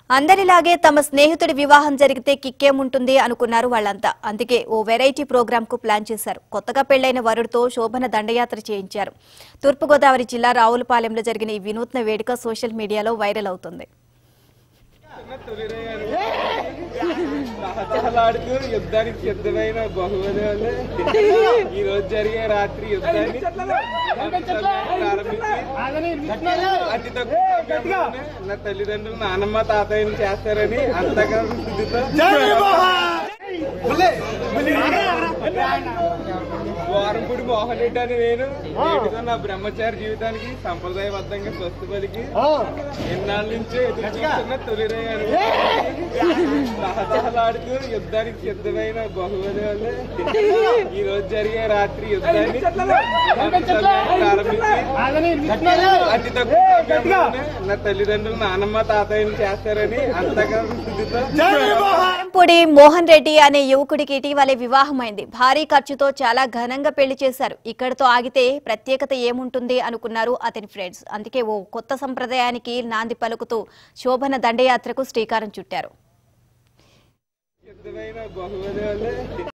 అందరిలాగే తమ స్నేహితుడి వివాహం జరిగితే కిక్కేముంటుంది అనుకున్నారు వాళ్ళంతా అందుకే ఓ వెరైటీ ప్రోగ్రామ్ కు ప్లాన్ చేశారు కొత్తగా పెళ్లైన వరుడితో శోభన దండయాత్ర చేయించారు తూర్పుగోదావరి జిల్లా రావులపాలెంలో జరిగిన ఈ వినూత్న వేడుక సోషల్ మీడియాలో వైరల్ అవుతుంది తహతహలాడుతూ యుద్ధానికి సిద్ధమైన బహుమతి వల్లే ఈ రోజు జరిగే రాత్రి యుద్ధాన్ని ప్రారంభించి అతి తక్కువ సమయంలోనే నా తల్లిదండ్రులు నానమ్మ తాతయ్యని చేస్తారని అంతగా స్థితితో వారంపుడి మోహన్ రెడ్డి అని నేను నేటితో నా బ్రహ్మచారి జీవితానికి సంప్రదాయబద్ధంగా స్వస్థ పలికి ఎన్నాళ్ళ నుంచో ఎదురు చూస్తున్న తొలి రేయని తహతహలాడుతూ యుద్ధానికి సిద్ధమైన బహుమతి వల్లే ఈ రోజు జరిగే రాత్రి యుద్ధాన్ని ప్రారంభించి అతి తక్కువ సమయంలోనే నా తల్లిదండ్రులు నానమ్మ తాతయ్యని చేస్తారని అంతగా స్థితితో పొడి మోహన్ రెడ్డి అనే యువకుడికి ఇటీవలే వివాహమైంది భారీ ఖర్చుతో చాలా ఘనంగా పెళ్లి చేశారు ఇక్కడతో ఆగితే ప్రత్యేకత ఏముంటుంది అనుకున్నారు అతని ఫ్రెండ్స్ అందుకే ఓ కొత్త సంప్రదాయానికి నాంది పలుకుతూ శోభన దండయాత్రకు శ్రీకారం చుట్టారు సిద్ధమైన బహుమతి వల్లే